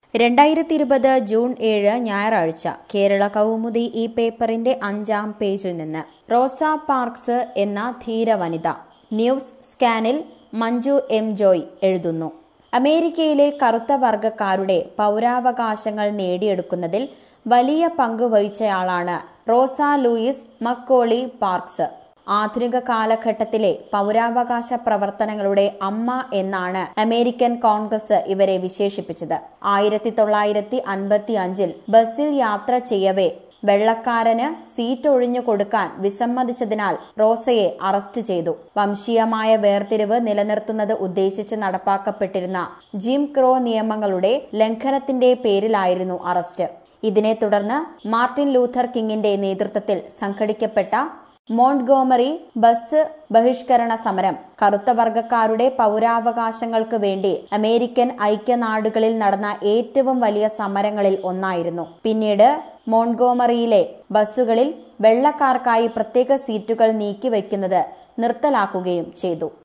രണ്ടായിരത്തി ഇരുപത് ജൂൺ ഏഴ് ഞായറാഴ്ച കേരള കൗമുദി ഈ പേപ്പറിന്റെ അഞ്ചാം പേജിൽ നിന്ന് റോസ പാർക്സ് എന്ന ധീര വനിത ന്യൂസ് സ്കാനിൽ മഞ്ജു എം ജോയ് എഴുതുന്നു അമേരിക്കയിലെ കറുത്ത വർഗക്കാരുടെ പൗരാവകാശങ്ങൾ നേടിയെടുക്കുന്നതിൽ വലിയ പങ്ക് വഹിച്ചയാളാണ് റോസ ലൂയിസ് മക്കോളി പാർക്സ് ആധുനിക കാലഘട്ടത്തിലെ പൗരാവകാശ പ്രവർത്തനങ്ങളുടെ അമ്മ എന്നാണ് അമേരിക്കൻ കോൺഗ്രസ് ഇവരെ വിശേഷിപ്പിച്ചത് ആയിരത്തി തൊള്ളായിരത്തി അൻപത്തി അഞ്ചിൽ ബസ്സിൽ യാത്ര ചെയ്യവേ വെള്ളക്കാരന് സീറ്റ് ഒഴിഞ്ഞു കൊടുക്കാൻ വിസമ്മതിച്ചതിനാൽ റോസയെ അറസ്റ്റ് ചെയ്തു വംശീയമായ വേർതിരിവ് നിലനിർത്തുന്നത് ഉദ്ദേശിച്ച് നടപ്പാക്കപ്പെട്ടിരുന്ന ജിം ക്രോ നിയമങ്ങളുടെ ലംഘനത്തിന്റെ പേരിലായിരുന്നു അറസ്റ്റ് ഇതിനെ തുടർന്ന് മാർട്ടിൻ ലൂഥർ കിങ്ങിന്റെ നേതൃത്വത്തിൽ സംഘടിക്കപ്പെട്ട മോണ്ട്ഗോമറി ബസ് ബഹിഷ്കരണ സമരം കറുത്ത വർഗക്കാരുടെ പൗരാവകാശങ്ങൾക്ക് വേണ്ടി അമേരിക്കൻ ഐക്യനാടുകളിൽ നടന്ന ഏറ്റവും വലിയ സമരങ്ങളിൽ ഒന്നായിരുന്നു പിന്നീട് മോൺഗോമറിയിലെ ബസ്സുകളിൽ വെള്ളക്കാർക്കായി പ്രത്യേക സീറ്റുകൾ നീക്കിവെക്കുന്നത് നിർത്തലാക്കുകയും ചെയ്തു